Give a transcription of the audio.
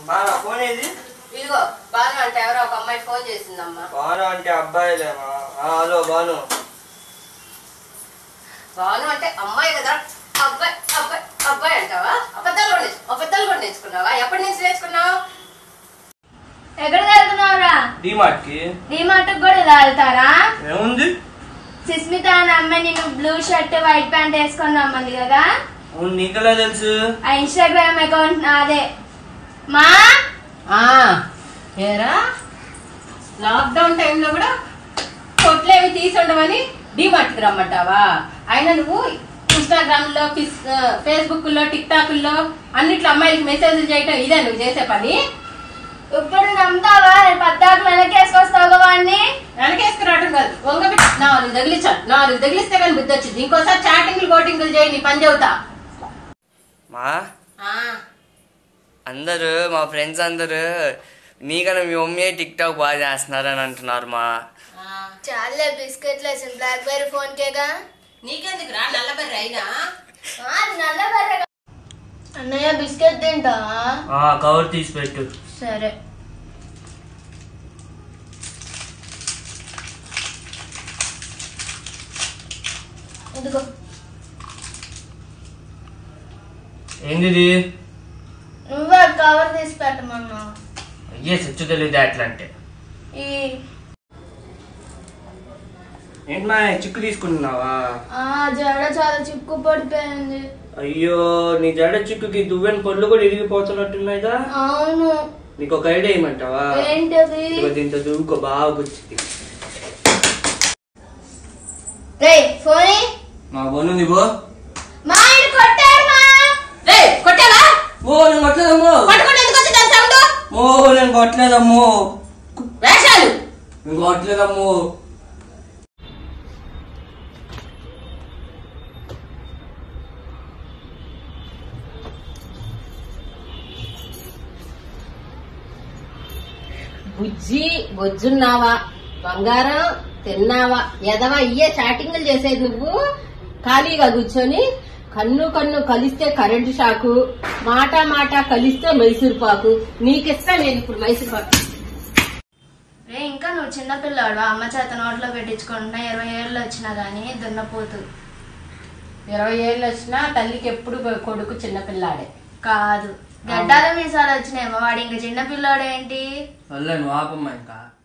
మా నా ఫోన్ ఏది ఇదిగో బాను అంటే ఎవరో ఒక అమ్మాయి ఫోన్ చేసిందమ్మా బాను అంటే అబ్బాయిలేమా ఆ, హలో బాను బాను అంటే అమ్మాయి కదా అబ్బాయి అబ్బాయి అబ్బాయి అంటావా అబద్ధాలు కూడా నేర్చు అబద్ధాలు కూడా నేర్చుకున్నావా ఎప్పటి నుంచి నేర్చుకున్నావు ఎక్కడికి వెళ్తున్నావురా డిమార్ట్ కి డిమార్ట్ కూడా ఇలా వెళ్తారా ఏముంది సుస్మిత అనే అమ్మాయి నేను బ్లూ షర్ట్ వైట్ ప్యాంట్ వేసుకొని రమ్మంది కదా అవును నీకెలా తెలుసు ఆ ఇన్స్టాగ్రామ్ అకౌంట్ నాదే మా ఆ, ఏరా లాక్డౌన్ టైంలో కూడా కొట్లేవి తీసి ఉండమని డిమార్ట్కి రమ్మంటావా అయినా నువ్వు ఇన్స్టాగ్రామ్ లో ఫేస్బుక్ లో టిక్ టాక్ లో అన్నిట్లో అమ్మాయిలకి మెసేజ్లు చేయటం ఇదే నువ్వు చేసే పని ఇప్పుడు నమ్ముతావా పద్దాకు వెనకేసుకొస్తావు వాడిని వెనకేసుకురావటం కాదు వంగ నాలుగు తగిలించాను నాలుగు తగిలిస్తే కానీ బుద్ధి వచ్చింది ఇంకోసారి చాటింగ్లు కోటింగ్లు చేయి నీ పని చెబుతా మా అందరూ మా ఫ్రెండ్స్ అందరూ నీకన్నా మీ మమ్మీ టిక్ టాక్ బాగా చేస్తున్నారని అంటున్నారు మా చాలే బిస్కెట్లు వేసిన బ్లాక్ బెర్రీ ఫోన్ కేగా నీకెందుకు రా నల్లబర్రి అయినా అన్నయ్య బిస్కెట్ తింటావా ఆ, కవర్ తీసి పెట్టు సరే ఇదిగో ఏంది ఇది? నువ్వే కవర్ తీసి పెట్టమన్నా అయ్యే సచ్చు తెలియదు అట్లా అంటే ఈ ఏంటి మా చిక్కు తీసుకుంటున్నావా ఆ జడ చాలా చిక్కు పడిపోయింది అయ్యో నీ జడ చిక్కుకి దువ్వెన పళ్ళు కూడా ఇరిగిపోతున్నట్టున్నాయిదా అవును నీకు ఒక ఐడియా ఏమంటావా ఏంటది ఇదిగో దీంతో దువ్వుకో బాగా గుచ్చింది రే ఫోన్ మా బొన్ను నీవో మా ఆయన కొట్టాడు మా రే కొట్టావా ఓ నేను కొట్టలేదమ్మో పట్టుకుంటే ఎందుకు వచ్చి దాని సౌండ్ ఓ నేను కొట్టలేదమ్మో వేషాలు నేను కొట్టలేదమ్మో బుజ్జి బొజ్జున్నావా బంగారం తిన్నావా ఎదవా ఇయ్యే చాటింగ్లు చేసేది నువ్వు ఖాళీగా కూర్చొని కన్ను కన్ను కలిస్తే కరెంటు షాకు మాట మాట కలిస్తే మైసూర్ పాకు నీకిస్తా నేను ఇప్పుడు మైసూర్ పాకు రే ఇంకా నువ్వు చిన్నపిల్లాడు అమ్మ చేత నోట్లో పెట్టించుకుంటున్నా ఇరవై ఏళ్ళు వచ్చినా గానీ దున్నపోతు ఇరవై ఏళ్ళు వచ్చినా తల్లికి ఎప్పుడు కొడుకు చిన్నపిల్లాడే కాదు గడ్డాల మీసాలు వచ్చినాయేమో వాడు ఇంకా చిన్నపిల్లాడు ఏంటి వల్ల నువ్వు ఆపమ్మా ఇంకా